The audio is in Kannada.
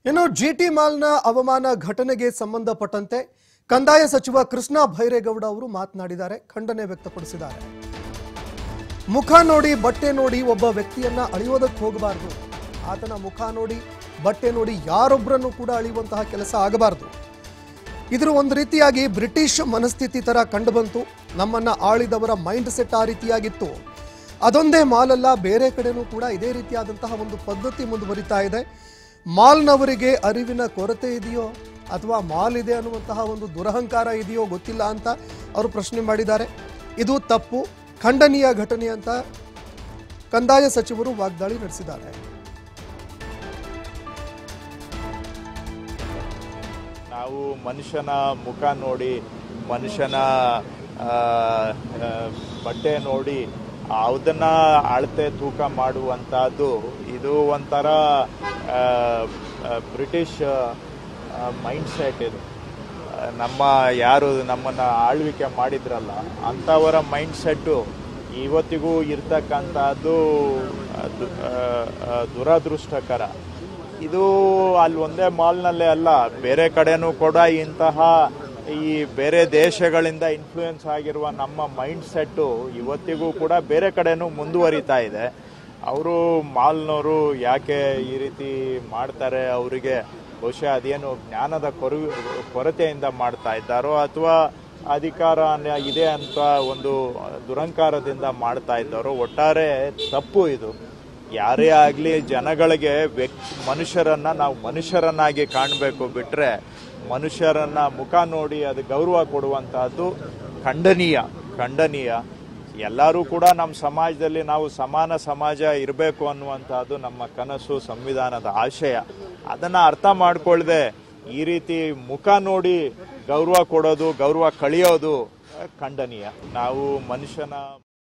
ಇನ್ನು ಜಿಟಿ ಮಾಲ್ನ ಅವಮಾನ ಘಟನೆಗೆ ಸಂಬಂಧಪಟ್ಟಂತೆ ಕಂದಾಯ ಸಚಿವ ಕೃಷ್ಣ ಭೈರೇಗೌಡ ಅವರು ಮಾತನಾಡಿದ್ದಾರೆ ಖಂಡನೆ ವ್ಯಕ್ತಪಡಿಸಿದ್ದಾರೆ ಮುಖ ನೋಡಿ ಬಟ್ಟೆ ನೋಡಿ ಒಬ್ಬ ವ್ಯಕ್ತಿಯನ್ನ ಅಳಿಯೋದಕ್ಕೆ ಹೋಗಬಾರ್ದು ಆತನ ಮುಖ ನೋಡಿ ಬಟ್ಟೆ ನೋಡಿ ಯಾರೊಬ್ಬರನ್ನು ಕೂಡ ಅಳಿಯುವಂತಹ ಕೆಲಸ ಆಗಬಾರದು ಇದ್ರ ಒಂದು ರೀತಿಯಾಗಿ ಬ್ರಿಟಿಷ್ ಮನಸ್ಥಿತಿ ತರ ಕಂಡುಬಂತು ನಮ್ಮನ್ನ ಆಳಿದವರ ಮೈಂಡ್ ಸೆಟ್ ಆ ರೀತಿಯಾಗಿತ್ತು ಅದೊಂದೇ ಮಾಲ್ ಅಲ್ಲ ಬೇರೆ ಕಡೆನೂ ಕೂಡ ಇದೇ ರೀತಿಯಾದಂತಹ ಒಂದು ಪದ್ಧತಿ ಮುಂದುವರಿತಾ ಇದೆ ಮಾಲ್ನವರಿಗೆ ಅರಿವಿನ ಕೊರತೆ ಇದೆಯೋ ಅಥವಾ ಮಾಲ್ ಇದೆ ಅನ್ನುವಂತಹ ಒಂದು ದುರಹಂಕಾರ ಇದೆಯೋ ಗೊತ್ತಿಲ್ಲ ಅಂತ ಅವರು ಪ್ರಶ್ನೆ ಮಾಡಿದ್ದಾರೆ ಇದು ತಪ್ಪು ಖಂಡನೀಯ ಘಟನೆ ಅಂತ ಕಂದಾಯ ಸಚಿವರು ವಾಗ್ದಾಳಿ ನಡೆಸಿದ್ದಾರೆ ನಾವು ಮನುಷ್ಯನ ಮುಖ ನೋಡಿ ಮನುಷ್ಯನ ಆ, ಆ, ಬಟ್ಟೆ ನೋಡಿ ಅದನ್ನ ಅಳತೆ ತೂಕ ಮಾಡುವಂತಹದ್ದು ಇದು ಒಂಥರ ಆ, ಆ, ಬ್ರಿಟಿಷ್ ಮೈಂಡ್ ಸೆಟ್ ಇದು ಆ, ನಮ್ಮ ಯಾರು ನಮ್ಮನ್ನ ಆಳ್ವಿಕೆ ಮಾಡಿದ್ರಲ್ಲ ಅಂಥವರ ಮೈಂಡ್ ಸೆಟ್ಟು ಇವತ್ತಿಗೂ ಇರ್ತಕ್ಕಂಥದ್ದು ಅದು, ಆ, ಆ, ದುರದೃಷ್ಟಕರ ಇದು ಅಲ್ಲಿ ಒಂದೇ ಮಾಲ್ನಲ್ಲೇ ಅಲ್ಲ ಬೇರೆ ಕಡೆನೂ ಕೂಡ ಇಂತಹ ಈ ಬೇರೆ ದೇಶಗಳಿಂದ ಇನ್ಫ್ಲೂಯೆನ್ಸ್ ಆಗಿರುವ ನಮ್ಮ ಮೈಂಡ್ ಸೆಟ್ಟು ಇವತ್ತಿಗೂ ಕೂಡ ಬೇರೆ ಕಡೆನೂ ಮುಂದುವರಿತಾ ಇದೆ ಅವರು ಮಾಲ್ನವರು ಯಾಕೆ ಈ ರೀತಿ ಮಾಡ್ತಾರೆ ಅವರಿಗೆ ಬಹುಶಃ ಅದೇನು ಜ್ಞಾನದ ಕೊರ ಕೊರತೆಯಿಂದ ಮಾಡ್ತಾ ಇದ್ದಾರೋ ಅಥವಾ ಅಧಿಕಾರ ನ- ಇದೆ ಅಂತ ಒಂದು ದುರಂಕಾರದಿಂದ ಮಾಡ್ತಾ ಇದ್ದಾರೋ ಒಟ್ಟಾರೆ ತಪ್ಪು ಇದು ಯಾರೇ ಆಗಲಿ ಜನಗಳಿಗೆ ವ್ಯಕ್ತಿ ಮನುಷ್ಯರನ್ನ ನಾವು ಮನುಷ್ಯರನ್ನಾಗಿ ಕಾಣಬೇಕು ಬಿಟ್ರೆ ಮನುಷ್ಯರನ್ನ ಮುಖ ನೋಡಿ ಅದು ಗೌರವ ಕೊಡುವಂತಹದ್ದು ಖಂಡನೀಯ ಖಂಡನೀಯ ಎಲ್ಲರೂ ಕೂಡ ನಮ್ಮ ಸಮಾಜದಲ್ಲಿ ನಾವು ಸಮಾನ ಸಮಾಜ ಇರಬೇಕು ಅನ್ನುವಂತಹದ್ದು ನಮ್ಮ ಕನಸು ಸಂವಿಧಾನದ ಆಶಯ ಅದನ್ನ ಅರ್ಥ ಮಾಡ್ಕೊಳ್ದೆ ಈ ರೀತಿ ಮುಖ ನೋಡಿ ಗೌರವ ಕೊಡೋದು ಗೌರವ ಕಳಿಯೋದು ಖಂಡನೀಯ ನಾವು ಮನುಷ್ಯನ